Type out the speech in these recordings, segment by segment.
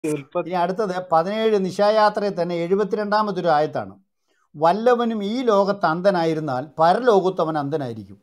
ഉൽപ്പത്തി ഇനി അടുത്തത് പതിനേഴ് നിശായാത്രയിൽ തന്നെ എഴുപത്തിരണ്ടാമത്തെ ഒരു ആയത്താണ് വല്ലവനും ഈ ലോകത്ത് അന്ധനായിരുന്നാൽ പരലോകത്ത് അവൻ അന്ധനായിരിക്കും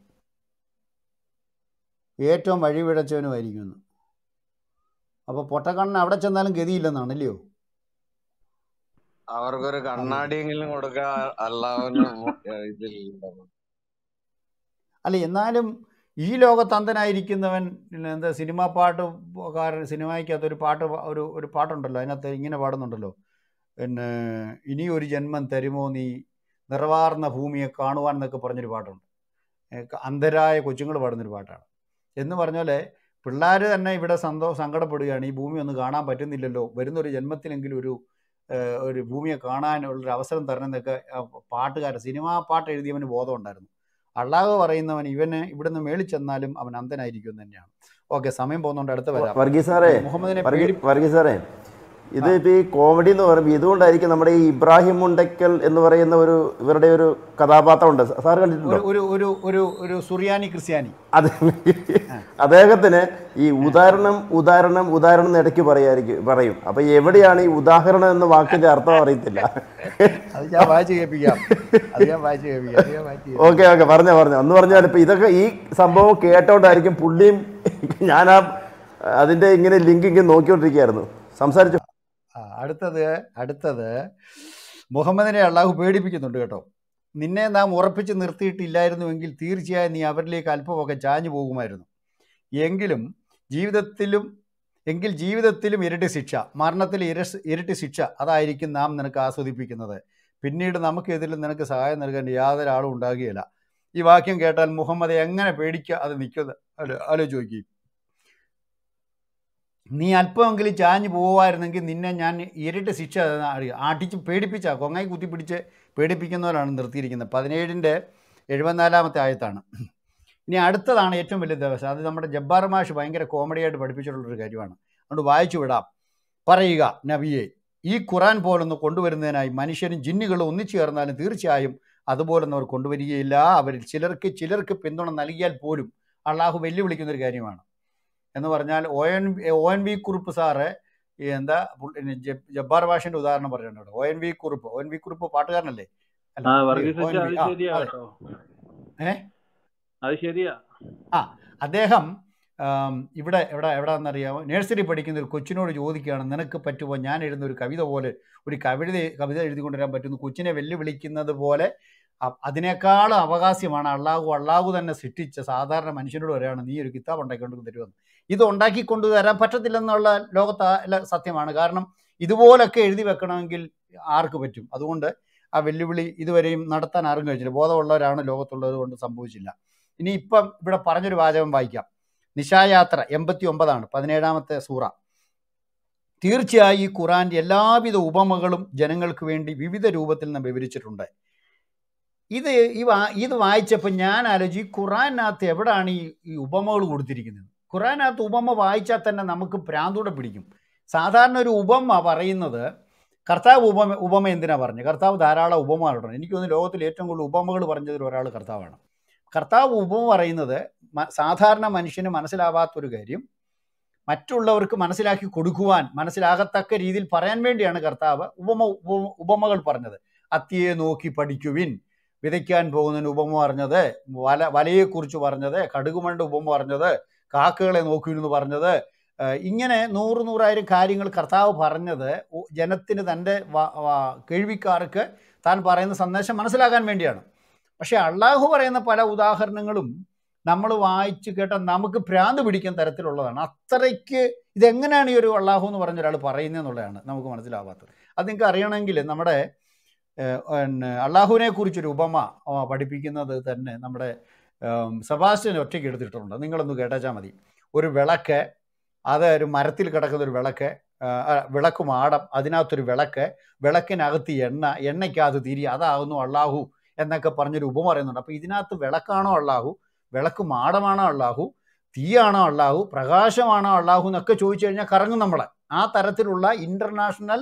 ഏറ്റവും വഴിപിഴച്ചവനുമായിരിക്കും അപ്പോൾ പൊട്ടക്കണ്ണൻ അവിടെ ചെന്നാലും ഗതിയില്ലെന്നാണ് അല്ലയോ അവർക്കൊരു അത് കണ്ണാടിയെങ്കിലും കൊടുക്കാൻ അല്ലാവുന്ന ഇതില്ല അല്ല എന്നാലും ഈ ലോകത്ത് അന്ധനായിരിക്കുന്നവൻ പിന്നെ എന്താ സിനിമാ പാട്ടുകാരൻ സിനിമയ്ക്കകത്ത് ഒരു പാട്ട് പ- ഒരു ഒരു പാട്ടുണ്ടല്ലോ അതിനകത്ത് ഇങ്ങനെ പാടുന്നുണ്ടല്ലോ പിന്നെ ഇനി ഒരു ജന്മം തരുമോ നീ നിറവാർന്ന ഭൂമിയെ കാണുവാൻ എന്നൊക്കെ പറഞ്ഞൊരു പാട്ടുണ്ട് ഏ, ക- അന്ധരായ കൊച്ചുങ്ങൾ പാടുന്നൊരു പാട്ടാണ് എന്ന് പറഞ്ഞ പോലെ പിള്ളേർ തന്നെ ഇവിടെ സന്തോ സങ്കടപ്പെടുകയാണ് ഈ ഭൂമി ഒന്ന് കാണാൻ പറ്റുന്നില്ലല്ലോ വരുന്നൊരു ജന്മത്തിലെങ്കിലും ഒരു ഏഹ്, ഒരു ഭൂമിയെ കാണാനുള്ളൊരു അവസരം തരണം എന്നൊക്കെ പാട്ടുകാരൻ സിനിമാ പാട്ട് എഴുതിയവന് ബോധം ഉണ്ടായിരുന്നു അള്ളാഹ് പറയുന്നവൻ ഇവന് ഇവിടുന്ന് മേളിൽ ചെന്നാലും അവൻ അന്ധനായിരിക്കും എന്ന് തന്നെയാണ് ഓക്കെ സമയം പോകുന്നതുകൊണ്ട് അടുത്ത് വരാം വർഗീസ് സാറേ മുഹമ്മദിനെ വർഗീ പേടി വർഗീസ് സാറേ ഇത് ആ ഇപ്പോൾ ഈ കോമഡി എന്ന് പറയുമ്പോൾ ഇതുകൊണ്ടായിരിക്കും നമ്മുടെ ഈ ഇബ്രാഹിം മുണ്ടക്കൽ എന്ന് പറയുന്ന ഒരു ഇവരുടെ ഒരു കഥാപാത്രമുണ്ട് സാർ കണ്ടിട്ടുണ്ടോ ഒരു ഒരു ഒരു ഒരു ഒരു സുറിയാനി ക്രിസ്ത്യാനി അത് ആ അദ്ദേഹത്തിന് ഈ ഉദാഹരണം ഉദാഹരണം ഉദാഹരണം എന്ന് ഇടയ്ക്ക് പറയായിരിക്കും പറയും അപ്പൊ എവിടെയാണ് ഈ ഉദാഹരണം എന്ന വാക്കിന്റെ അർത്ഥം അറിയത്തില്ല അത് ഞാൻ വായിച്ച് കേൾപ്പിക്കാം അത് ഞാൻ വായിച്ച് കേൾപ്പിക്കാം അത് ഞാൻ വായിച്ച് കേൾപ്പിക്കാം ഓക്കെ ഓക്കെ പറഞ്ഞോ പറഞ്ഞോ എന്ന് പറഞ്ഞാൽ ഇപ്പൊ ഇതൊക്കെ ഈ സംഭവം കേട്ടോണ്ടായിരിക്കും പുള്ളിയും ഞാൻ ആ അതിന്റെ ഇങ്ങനെ ലിങ്ക് ഇങ്ങനെ നോക്കിക്കൊണ്ടിരിക്കുകയായിരുന്നു സംസാരിച്ചു ആ അടുത്തത് അടുത്തത് മുഹമ്മദിനെ അള്ളാഹു പേടിപ്പിക്കുന്നുണ്ട് കേട്ടോ നിന്നെ നാം ഉറപ്പിച്ച് നിർത്തിയിട്ടില്ലായിരുന്നുവെങ്കിൽ തീർച്ചയായും നീ അവരിലേക്ക് അല്പമൊക്കെ ചാഞ്ഞു പോകുമായിരുന്നു എങ്കിലും ജീവിതത്തിലും എങ്കിൽ ജീവിതത്തിലും ഇരട്ടി ശിക്ഷ മരണത്തിൽ ഇര ഇരട്ടി ശിക്ഷ അതായിരിക്കും നാം നിനക്ക് ആസ്വദിപ്പിക്കുന്നത് പിന്നീട് നമുക്കെതിരിൽ നിനക്ക് സഹായം നൽകാൻ യാതൊരാളും ഉണ്ടാകുകയില്ല ഈ വാക്യം കേട്ടാൽ മുഹമ്മദ് എങ്ങനെ പേടിക്കുക അത് നിൽക്കുന്നത് അല്ലോ ആലോചിച്ച് നോക്കി നീ അല്പമെങ്കിലും ചാഞ്ഞു പോവായിരുന്നെങ്കിൽ നിന്നെ ഞാൻ ഇരട്ടി ശിക്ഷ അറിയാം ആട്ടിച്ച് പേടിപ്പിച്ച കൊങ്ങായി കുത്തിപ്പിടിച്ച് പേടിപ്പിക്കുന്നവരാണ് നിർത്തിയിരിക്കുന്നത് പതിനേഴിൻ്റെ എഴുപത്തിനാലാമത്തെ ആയത്താണ് ഇനി അടുത്തതാണ് ഏറ്റവും വലിയ ദിവസം അത് നമ്മുടെ ജബ്ബാർ മാഷ് ഭയങ്കര കോമഡിയായിട്ട് പഠിപ്പിച്ചിട്ടുള്ളൊരു കാര്യമാണ് അതുകൊണ്ട് വായിച്ചു വിടാം പറയുക നബിയെ ഈ ഖുറാൻ പോലൊന്ന് കൊണ്ടുവരുന്നതിനായി മനുഷ്യരും ജിന്നുകളും ഒന്നിച്ചു ചേർന്നാലും തീർച്ചയായും അതുപോലൊന്നും അവർ കൊണ്ടുവരികയില്ല അവരിൽ ചിലർക്ക് ചിലർക്ക് പിന്തുണ നൽകിയാൽ പോലും അള്ളാഹു വെല്ലുവിളിക്കുന്ന ഒരു കാര്യമാണ് എന്ന് പറഞ്ഞാൽ O N O N V Kurup sir ഈ എന്താ പുള്ളി- ജബ്- ജബ്ബാർ ഭാഷന്റെ ഉദാഹരണം പറഞ്ഞിട്ടുണ്ട് O N V Kurup O N V Kurup പാട്ടുകാരനല്ലേ അല്ല ആ ഈ വർഗീസ് ഒ എൻ അത് വി ആ ശരിയാ അതെ കേട്ടോ ഏ അത് ശരിയാ ആ അദ്ദേഹം ആം, ഇവിടെ എവിടെ എവിടെയാണെന്നറിയാമോ നഴ്സറി പഠിക്കുന്ന ഒരു കൊച്ചിനോട് ചോദിക്കുകയാണ് നിനക്ക് പറ്റുമോ ഞാൻ എഴുതുന്ന ഒരു കവിത പോലെ ഒരു കവിത കവിത എഴുതി കൊണ്ടുവരാൻ പറ്റുന്നു കൊച്ചിനെ വെല്ലുവിളിക്കുന്നത് പോലെ അ- അതിനേക്കാളും അവകാശമാണ് അള്ളാഹു അള്ളാഹു തന്നെ സൃഷ്ടിച്ച സാധാരണ മനുഷ്യനോട് വരെയാണ് നീ ഒരു കിതാബ് ഉണ്ടാക്കിക്കൊണ്ട് തരുമെന്ന് ഇത് ഉണ്ടാക്കി കൊണ്ടുവരാൻ പറ്റത്തില്ലെന്നുള്ള ലോകത്ത് ആ- അല്ല സത്യമാണ് കാരണം ഇതുപോലൊക്കെ എഴുതി വെക്കണമെങ്കിൽ ആർക്ക് പറ്റും അതുകൊണ്ട് ആ വെല്ലുവിളി ഇതുവരെയും നടത്താൻ ആരും കഴിച്ചില്ല ബോധമുള്ളവരാണ് ലോകത്തുള്ളത് കൊണ്ട് സംഭവിച്ചില്ല ഇനി ഇപ്പം ഇവിടെ പറഞ്ഞൊരു വാചകം വായിക്കാം നിശായാത്ര എൺപത്തി ഒമ്പതാണ് പതിനേഴാമത്തെ സൂറ തീർച്ചയായും ഈ ഖുറാന്റെ എല്ലാവിധ ഉപമകളും ജനങ്ങൾക്ക് വേണ്ടി വിവിധ രൂപത്തിൽ നാം വിവരിച്ചിട്ടുണ്ട് ഇത് ഈ വാ ഇത് വായിച്ചപ്പോൾ ഞാൻ ആലോചിച്ചു ഈ ഖുറാനകത്ത് എവിടാണ് ഈ ഈ ഉപമകൾ കൊടുത്തിരിക്കുന്നത് ഖുറാനകത്ത് ഉപമ വായിച്ചാൽ തന്നെ നമുക്ക് പ്രാന്തൂടെ പിടിക്കും സാധാരണ ഒരു ഉപമ പറയുന്നത് കർത്താവ് ഉപമ ഉപമ എന്തിനാ പറഞ്ഞത് കർത്താവ് ധാരാളം ഉപമകളുണ്ട് എനിക്ക് തോന്നുന്നു ലോകത്തിൽ ഏറ്റവും കൂടുതൽ ഉപമകൾ പറഞ്ഞതിൽ ഒരാൾ കർത്താവാണ് കർത്താവ് ഉപമ പറയുന്നത് മ- സാധാരണ മനുഷ്യന് മനസ്സിലാവാത്തൊരു കാര്യം മറ്റുള്ളവർക്ക് മനസ്സിലാക്കി കൊടുക്കുവാൻ മനസ്സിലാകത്തക്ക രീതിയിൽ പറയാൻ വേണ്ടിയാണ് കർത്താവ് ഉപമ ഉപമ- ഉപമകൾ പറഞ്ഞത് അത്തിയെ നോക്കി പഠിക്കുവിൻ വിതയ്ക്കാൻ പോകുന്നതിന് ഉപമ പറഞ്ഞത് വല വലയെക്കുറിച്ച് പറഞ്ഞത് കടുകുമണ്ട ഉപമ പറഞ്ഞത് കാക്കകളെ നോക്കുവിനെന്ന് പറഞ്ഞത് ഏഹ് ഇങ്ങനെ നൂറ് നൂറായിരം കാര്യങ്ങൾ കർത്താവ് പറഞ്ഞത് ഉ- ജനത്തിന് തൻ്റെ വ- വ- കേൾവിക്കാർക്ക് താൻ പറയുന്ന സന്ദേശം മനസ്സിലാക്കാൻ വേണ്ടിയാണ് പക്ഷെ അള്ളാഹു പറയുന്ന പല ഉദാഹരണങ്ങളും നമ്മൾ വായിച്ച് കേട്ട നമുക്ക് ഭ്രാന്ത് പിടിക്കുന്ന തരത്തിലുള്ളതാണ് അത്രയ്ക്ക് ഇതെങ്ങനെയാണ് ഈ ഒരു അള്ളാഹു എന്ന് പറഞ്ഞ ഒരാൾ പറയുന്നതെന്നുള്ളതാണ് നമുക്ക് മനസ്സിലാവാത്തത് അത് നിങ്ങൾക്ക് അറിയണമെങ്കിൽ നമ്മുടെ ഏഹ്, പിന്നെ അള്ളാഹുവിനെ കുറിച്ചൊരു ഉപമ ആ, പഠിപ്പിക്കുന്നത് തന്നെ നമ്മുടെ ഏം, സെബാസ്റ്റ്യൻ ഒറ്റയ്ക്ക് എടുത്തിട്ടുണ്ട് നിങ്ങളൊന്ന് കേട്ടാച്ചാൽ മതി ഒരു വിളക്ക് അത് ഒരു മരത്തിൽ കിടക്കുന്ന ഒരു വിളക്ക് ആ, ആ, വിളക്ക് മാടം അതിനകത്തൊരു വിളക്ക് വിളക്കിനകത്ത് എണ്ണ എണ്ണയ്ക്കകത്ത് തിരി അതാകുന്നു അള്ളാഹു എന്നൊക്കെ പറഞ്ഞൊരു ഉപമ പറയുന്നുണ്ട് അപ്പോൾ ഇതിനകത്ത് വിളക്കാണോ അള്ളാഹു വിളക്ക് മാടമാണോ അള്ളാഹു തീയാണോ അള്ളാഹു പ്രകാശമാണോ അള്ളാഹു എന്നൊക്കെ ചോദിച്ചു കഴിഞ്ഞാൽ കറങ്ങും നമ്മളെ ആ തരത്തിലുള്ള ഇൻ്റർനാഷണൽ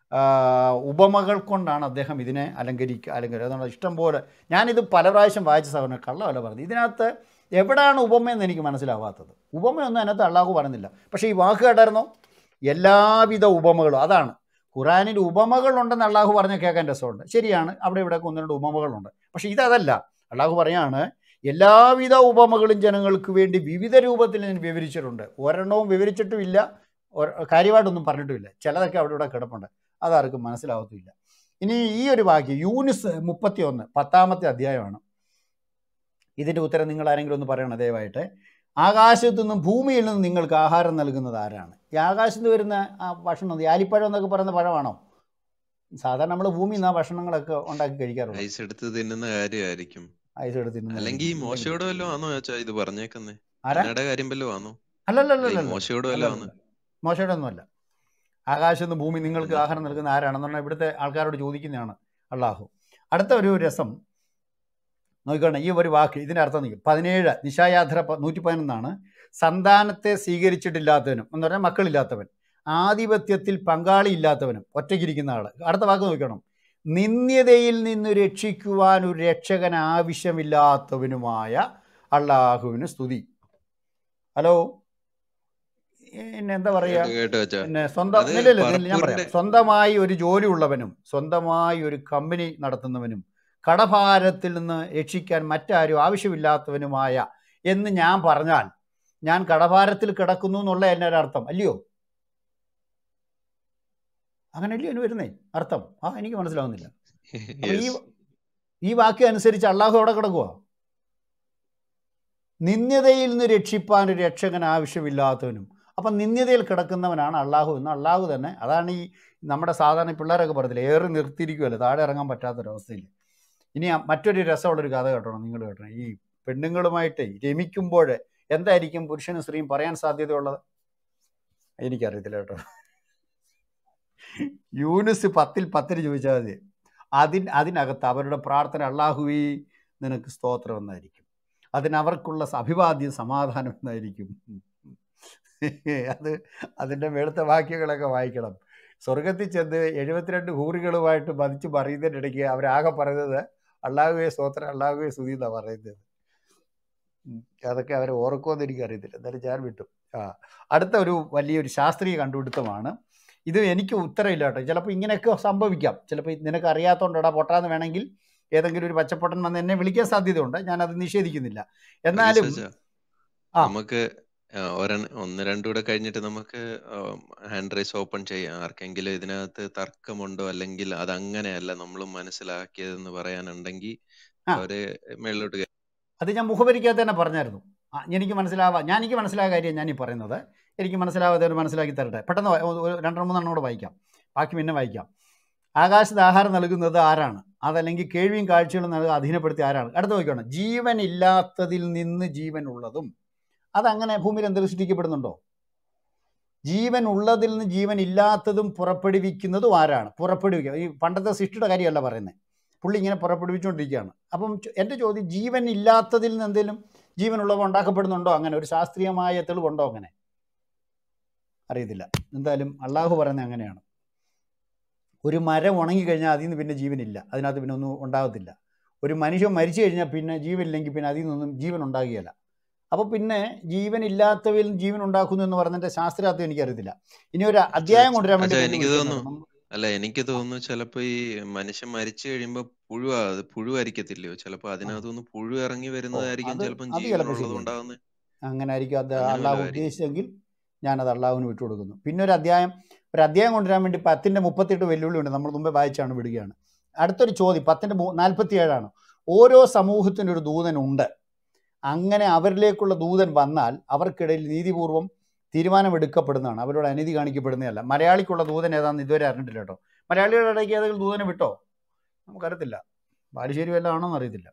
ഉപമകൾ കൊണ്ടാണ് അദ്ദേഹം ഇതിനെ അലങ്കരിക്കുക അലങ്കരിക്കുക അതാണ് ഇഷ്ടം പോലെ ഞാനിത് പല പ്രാവശ്യം വായിച്ച സാധനം കള്ളമല്ല പറഞ്ഞു ഇതിനകത്ത് എവിടാണ് ഉപമയെന്ന് എനിക്ക് മനസ്സിലാവാത്തത് ഉപമയൊന്നും അതിനകത്ത് അള്ളാഹു പറയുന്നില്ല പക്ഷേ ഈ വാക്ക് കേട്ടായിരുന്നോ എല്ലാവിധ ഉപമകളും അതാണ് ഖുറാനിൽ ഉപമകളുണ്ടെന്ന് അള്ളാഹു പറഞ്ഞ കേൾക്കാൻ രസമുണ്ട് ശരിയാണ് അവിടെ ഇവിടെ ഒന്ന് രണ്ട് ഉപമകളുണ്ട് പക്ഷെ ഇതല്ല അള്ളാഹു പറയാണ് എല്ലാവിധ ഉപമകളും ജനങ്ങൾക്ക് വേണ്ടി വിവിധ രൂപത്തിൽ ഞാൻ വിവരിച്ചിട്ടുണ്ട് ഒരെണ്ണവും വിവരിച്ചിട്ടുമില്ല ഒര- കാര്യമായിട്ടൊന്നും പറഞ്ഞിട്ടുമില്ല ചിലതൊക്കെ അവിടെ ഇവിടെ കിടപ്പുണ്ട് അതാർക്കും മനസ്സിലാവത്തുമില്ല ഇനി ഈ ഒരു വാക്യം യൂനിസ് മുപ്പത്തി ഒന്ന് പത്താമത്തെ അധ്യായമാണ് ഇതിൻ്റെ ഉത്തരം നിങ്ങൾ ആരെങ്കിലും ഒന്ന് പറയണം ദയവായിട്ട് ആകാശത്തു നിന്നും ഭൂമിയിൽ നിന്നും നിങ്ങൾക്ക് ആഹാരം നൽകുന്നത് ആരാണ് ഈ ആകാശത്ത് നിന്ന് വരുന്ന ആ ഭക്ഷണം ഈ ആലിപ്പഴം എന്നൊക്കെ പറയുന്ന പഴമാണോ സാധാരണ നമ്മൾ ഭൂമിയിൽ നിന്ന് ആ ഭക്ഷണങ്ങളൊക്കെ ഉണ്ടാക്കി കഴിക്കാറുള്ളൂ ഐസ് എടുത്ത് തിന്നുന്ന കാര്യമായിരിക്കും ഐസ് എടുത്ത് തിന്നുന്നത് അല്ലെങ്കിൽ ഈ ഉണ്ടെങ്കിൽ. മോശയോട് വല്ലതും ആണോ ചോദിച്ചാ ഇത് പറഞ്ഞേക്കുന്നേ ആരാ കന്നഡ കാര്യം വല്ലതും ആണോ അല്ലല്ലല്ല മോശയോട് വല്ലതും ആണ് മോശയുടെ ഒന്നുമല്ല ആകാശത്ത് നിന്ന് ഭൂമി നിങ്ങൾക്ക് ആഹാരം നൽകുന്ന ആരാണെന്ന് പറഞ്ഞാൽ ഇവിടുത്തെ ആൾക്കാരോട് ചോദിക്കുന്നതാണ് അള്ളാഹു അടുത്ത ഒരു രസം നോക്കിക്കോണേ ഈ ഒരു വാക്ക് ഇതിൻ്റെ അർത്ഥം നിൽക്കും പതിനേഴ് നിശായാത്ര പ- നൂറ്റി പതിനൊന്നാണ് സന്താനത്തെ സ്വീകരിച്ചിട്ടില്ലാത്തവനും എന്ന് പറഞ്ഞാൽ മക്കളില്ലാത്തവൻ ആധിപത്യത്തിൽ പങ്കാളി ഇല്ലാത്തവനും ഒറ്റയ്ക്കിരിക്കുന്ന ആൾ അടുത്ത വാക്ക് നോക്കണം നിന്ദ്യതയിൽ നിന്ന് രക്ഷിക്കുവാൻ ഒരു രക്ഷകൻ ആവശ്യമില്ലാത്തവനുമായ അള്ളാഹുവിന് സ്തുതി ഹലോ പിന്നെ എന്താ പറയുക കേട്ട് കേട്ട് വെച്ചാ പിന്നെ സ്വന്തം അത് ഇല്ല, ഇല്ല, ഇല്ല, ഞാൻ പറയാം പറപ്പൂരിന്റെ- സ്വന്തമായി ഒരു ജോലി ഉള്ളവനും സ്വന്തമായി ഒരു കമ്പനി നടത്തുന്നവനും കടഭാരത്തിൽ നിന്ന് രക്ഷിക്കാൻ മറ്റാരും ആവശ്യമില്ലാത്തവനുമായ എന്ന് ഞാൻ പറഞ്ഞാൽ ഞാൻ കടഭാരത്തിൽ കിടക്കുന്നു എന്നുള്ള എൻ്റെ ഒരു അർത്ഥം അല്ലയോ അങ്ങനെയല്ലയോ അതിന് വരുന്നേ അർത്ഥം ആ എനിക്ക് മനസ്സിലാവുന്നില്ല അപ്പൊ ഈ Yes. ഈ വാക്യം അനുസരിച്ച് അള്ളാഹു അവിടെ കിടക്കുക നിന്ദ്യതയിൽ നിന്ന് രക്ഷിപ്പാൻ ഒരു രക്ഷകൻ ആവശ്യമില്ലാത്തവനും അപ്പം നിന്ദ്യതയിൽ കിടക്കുന്നവനാണ് അള്ളാഹു എന്ന് അള്ളാഹു തന്നെ അതാണ് ഈ നമ്മുടെ സാധാരണ പിള്ളേരൊക്കെ പറയത്തില്ല ഏറി നിർത്തിയിരിക്കുമല്ലോ താഴെ ഇറങ്ങാൻ പറ്റാത്തൊരവസ്ഥയിൽ ഇനി ആ മറ്റൊരു രസമുള്ളൊരു കഥ കേട്ടോ നിങ്ങൾ കേട്ടോ ഈ പെണ്ണുങ്ങളുമായിട്ട് രമിക്കുമ്പോൾ എന്തായിരിക്കും പുരുഷനും സ്ത്രീയും പറയാൻ സാധ്യതയുള്ളത് എനിക്കറിയത്തില്ല കേട്ടോ യൂനിസ് പത്തിൽ പത്തിന് ചോദിച്ചാൽ മതി അതിൻ അതിനകത്ത് അവരുടെ പ്രാർത്ഥന അള്ളാഹുവി നിനക്ക് സ്തോത്രം എന്നായിരിക്കും അതിനവർക്കുള്ള അഭിവാദ്യം സമാധാനം എന്നായിരിക്കും അത് അതിൻ്റെ മേളത്തെ വാക്യങ്ങളൊക്കെ വായിക്കണം സ്വർഗത്തിൽ ചെന്ന് എഴുപത്തിരണ്ട് ഹൂറികളുമായിട്ട് മതിച്ച് പറയുന്നതിൻ്റെ ഇടയ്ക്ക് അവരാകെ പറയുന്നത് അള്ളാഹുവെ സ്തോത്രം അള്ളാഹുവെ സ്തുതി എന്നാണ് പറയുന്നത് ഉം. അതൊക്കെ അവർ ഓർക്കുമെന്ന് എനിക്കറിയത്തില്ല എന്തായാലും ഞാൻ വിട്ടു ആ അടുത്ത ഒരു വലിയൊരു ശാസ്ത്രീയ കണ്ടുപിടുത്തമാണ് ഇത് എനിക്ക് ഉത്തരമില്ല കേട്ടോ ചിലപ്പോൾ ഇങ്ങനെയൊക്കെ സംഭവിക്കാം ചിലപ്പോൾ നിനക്ക് അറിയാത്തതുകൊണ്ടാ പൊട്ടാന്ന് വേണമെങ്കിൽ ഏതെങ്കിലും ഒരു പച്ചപ്പൊട്ടൻ വന്ന് എന്നെ വിളിക്കാൻ സാധ്യതയുണ്ട് ഞാൻ അത് നിഷേധിക്കുന്നില്ല എന്നാലും അലീസ, ആ. നമുക്ക് ആ, ഒരെണ്ണ ഒന്ന് രണ്ടും കൂടെ കഴിഞ്ഞിട്ട് നമുക്ക് ഹാൻഡ് റൈസ് ഓപ്പൺ ചെയ്യാം ആർക്കെങ്കിലും ഇതിനകത്ത് തർക്കമുണ്ടോ അല്ലെങ്കിൽ അത് അങ്ങനെയല്ല നമ്മൾ മനസ്സിലാക്കിയതെന്ന് പറയാനുണ്ടെങ്കിൽ ആ. അവര് മേളിലോട്ട് കേ- അത് ഞാൻ മുഖപരിക്കകത്ത് തന്നെ പറഞ്ഞായിരുന്നു ആ, എനിക്ക് മനസ്സിലാവാ ഞാൻ എനിക്ക് മനസ്സിലായ കാര്യം ഞാൻ ഈ പറയുന്നത് എനിക്ക് മനസ്സിലാവാതെ ഒരു മനസ്സിലാക്കി തരട്ടെ പെട്ടെന്ന് വാ- ഒരു രണ്ടെണ്ണം മൂന്നെണ്ണം കൂടെ വായിക്കാം ബാക്കി പിന്നെ വായിക്കാം ആകാശത്ത് ആഹാരം നൽകുന്നത് ആരാണ് അതല്ലെങ്കിൽ കേൾവിയും കാഴ്ചകളും നൽകുക അധീനപ്പെടുത്തി ആരാണ് അടുത്ത നോക്കണം ജീവൻ ഇല്ലാത്തതിൽ നിന്ന് ജീവൻ ഉള്ളതും അതങ്ങനെ ഭൂമിയിൽ എന്തെങ്കിലും സൃഷ്ടിക്കപ്പെടുന്നുണ്ടോ ജീവൻ ഉള്ളതിൽ നിന്ന് ജീവൻ ഇല്ലാത്തതും പുറപ്പെടുവിക്കുന്നതും ആരാണ് പുറപ്പെടുവിക്കുക ഈ പണ്ടത്തെ സൃഷ്ടിയുടെ കാര്യമല്ല പറയുന്നത് പുള്ളി ഇങ്ങനെ പുറപ്പെടുവിച്ചുകൊണ്ടിരിക്കുകയാണ് അപ്പം ചോ- എൻ്റെ ചോദ്യം ജീവൻ ഇല്ലാത്തതിൽ നിന്ന് എന്തെങ്കിലും ജീവനുള്ളവ ഉണ്ടാക്കപ്പെടുന്നുണ്ടോ അങ്ങനെ ഒരു ശാസ്ത്രീയമായ തെളിവുണ്ടോ അങ്ങനെ അറിയത്തില്ല എന്തായാലും അള്ളാഹു പറയുന്നത് അങ്ങനെയാണ് ഒരു മരം ഉണങ്ങിക്കഴിഞ്ഞാൽ അതിൽ നിന്ന് പിന്നെ ജീവനില്ല അതിനകത്ത് പിന്നെ ഒന്നും ഉണ്ടാകത്തില്ല ഒരു മനുഷ്യൻ മരിച്ചു കഴിഞ്ഞാൽ പിന്നെ ജീവനില്ലെങ്കിൽ പിന്നെ അതിൽ നിന്നൊന്നും ജീവൻ ഉണ്ടാകുകയില്ല അപ്പോൾ പിന്നെ ജീവൻ ഇല്ലാത്തവയിൽ ജീവൻ ഉണ്ടാക്കുന്നു എന്ന് പറഞ്ഞതിൻ്റെ ശാസ്ത്രാർത്ഥം എനിക്കറിയത്തില്ല ഇനി ഒരു അധ്യായം കൊണ്ടുവരാൻ വേണ്ടി അച്ഛാ, ഒന്ന് എനിക്ക് വിളിച്ചതാണ്. തോന്നുന്നു. നമ്മ- അല്ല എനിക്ക് തോന്നുന്നു ചിലപ്പോ ഈ മനുഷ്യൻ മരിച്ചു കഴിയുമ്പോ പുഴുവാ അത് പുഴുവായിരിക്കത്തില്ലയോ ചിലപ്പോ അതിനകത്തുനിന്ന് പുഴു ഇറങ്ങി വരുന്നതായിരിക്കും അത് ചിലപ്പം അത് ചിലപ്പോൾ ജീവനുള്ളത് ശരിയാണ്. ഉണ്ടാകുന്നത് അങ്ങനെ ആയിരിക്കും അത് അങ്ങനെ അള്ളാഹു വല്ലതും ഉദ്ദേശിച്ചെങ്കിൽ ഞാനത് അള്ളാഹുവിന് വിട്ടുകൊടുക്കുന്നു പിന്നെ ഒരു അധ്യായം ഒരു അധ്യായം കൊണ്ടുവരാൻ വേണ്ടി പത്തിൻ്റെ മുപ്പത്തെട്ട് വെല്ലുവിളി ഉണ്ട് നമ്മൾ മുമ്പേ വായിച്ചാണ് വിടുകയാണ് അടുത്തൊരു ചോദ്യം പത്തിൻ്റെ നാൽപ്പത്തി ഏഴാണ് ഓരോ സമൂഹത്തിനും ഒരു ദൂതനുണ്ട് അങ്ങനെ അവരിലേക്കുള്ള ദൂതൻ വന്നാൽ അവർക്കിടയിൽ നീതിപൂർവം തീരുമാനമെടുക്കപ്പെടുന്നതാണ് അവരോട് അനീതി കാണിക്കപ്പെടുന്നതല്ല മലയാളിക്കുള്ള ദൂതൻ ഏതാണെന്ന് ഇതുവരെ അറിഞ്ഞിട്ടില്ല കേട്ടോ മലയാളികളുടെ ഇടയ്ക്ക് ഏതെങ്കിലും ദൂതനെ വിട്ടോ നമുക്കറിയത്തില്ല ബാലുശ്ശേരി വല്ലതും ആണോന്ന് അറിയത്തില്ല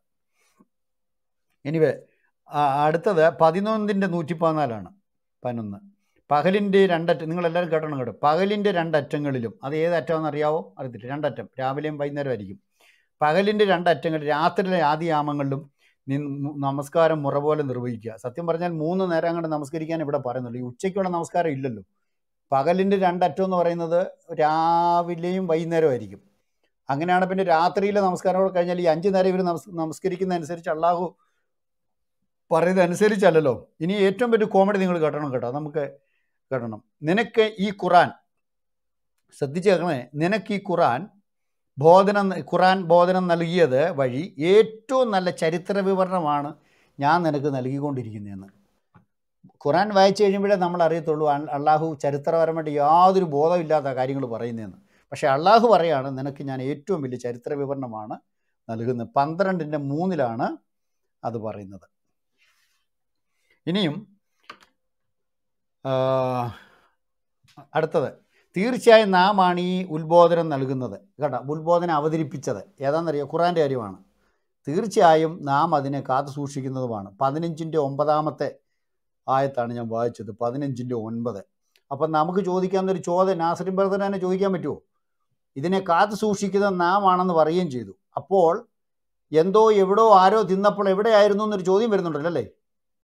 എനിവേ അടുത്തത് പതിനൊന്നിൻ്റെ നൂറ്റി പതിനാലാണ് പതിനൊന്ന് പകലിൻ്റെ രണ്ടറ്റം നിങ്ങളെല്ലാവരും കേട്ടണം കേട്ടോ പകലിൻ്റെ രണ്ടറ്റങ്ങളിലും അത് ഏത് അറ്റമെന്ന് അറിയാവോ അറിയത്തില്ല രണ്ടറ്റം രാവിലെയും വൈകുന്നേരം ആയിരിക്കും പകലിൻ്റെ രണ്ടറ്റങ്ങളിൽ രാത്രിയിലെ ആദ്യയാമങ്ങളിലും നി- നമസ്കാരം മുറ പോലെ നിർവഹിക്കുക സത്യം പറഞ്ഞാൽ മൂന്ന് നേരം അങ്ങോട്ട് നമസ്കരിക്കാൻ ഇവിടെ പറയുന്നുള്ളൂ ഈ ഉച്ചയ്ക്കുള്ള നമസ്കാരം ഇല്ലല്ലോ പകലിൻ്റെ രണ്ടറ്റം എന്ന് പറയുന്നത് രാവിലെയും വൈകുന്നേരവും ആയിരിക്കും അങ്ങനെയാണ് പിന്നെ രാത്രിയിലെ നമസ്കാരം കൂടെ കഴിഞ്ഞാൽ ഈ അഞ്ച് നേരം ഇവർ നമസ് നമസ്കരിക്കുന്നതനുസരിച്ച് അള്ളാഹു പറയുന്നത് അനുസരിച്ചല്ലല്ലോ ഇനി ഏറ്റവും വലിയ കോമഡി നിങ്ങൾ കേട്ടണം കേട്ടോ നമുക്ക് കേട്ടണം നിനക്ക് ഈ ഖുറാൻ ശ്രദ്ധിച്ച് കേൾക്കണേ നിനക്ക് ഈ ഖുറാൻ ബോധനം ഖുറാൻ ബോധനം നൽകിയത് വഴി ഏറ്റവും നല്ല ചരിത്ര വിവരണമാണ് ഞാൻ നിനക്ക് നൽകിക്കൊണ്ടിരിക്കുന്നതെന്ന് ഖുറാൻ വായിച്ചു കഴിയുമ്പോഴേ നമ്മൾ അറിയത്തുള്ളൂ അൽ- അള്ളാഹു ചരിത്രപരമായിട്ട് യാതൊരു ബോധമില്ലാത്ത കാര്യങ്ങൾ പറയുന്നതെന്ന് പക്ഷേ അള്ളാഹു പറയാണ് നിനക്ക് ഞാൻ ഏറ്റവും വലിയ ചരിത്ര വിവരണമാണ് നൽകുന്നത് പന്ത്രണ്ടിൻ്റെ മൂന്നിലാണ് അത് പറയുന്നത് ഇനിയും ആ, അടുത്തത് തീർച്ചയായും നാം ആണ് ഈ ഉത്ബോധനം നൽകുന്നത് കേട്ടോ ഉത്ബോധനം അവതരിപ്പിച്ചത് ഏതാണെന്നറിയോ ഖുറാൻ്റെ കാര്യമാണ് തീർച്ചയായും നാം അതിനെ കാത്തു സൂക്ഷിക്കുന്നതുമാണ് പതിനഞ്ചിൻ്റെ ഒമ്പതാമത്തെ ആയത്താണ് ഞാൻ വായിച്ചത് പതിനഞ്ചിൻ്റെ ഒൻപത് അപ്പം നമുക്ക് ചോദിക്കാവുന്നൊരു ചോദ്യം നാസറിൻ ബ്രദർ തന്നെ ചോദിക്കാൻ പറ്റുമോ ഇതിനെ കാത്തു സൂക്ഷിക്കുന്നത് നാം ആണെന്ന് പറയുകയും ചെയ്തു അപ്പോൾ എന്തോ എവിടോ ആരോ തിന്നപ്പോൾ എവിടെയായിരുന്നു എന്നൊരു ചോദ്യം വരുന്നുണ്ടല്ലോ അല്ലേ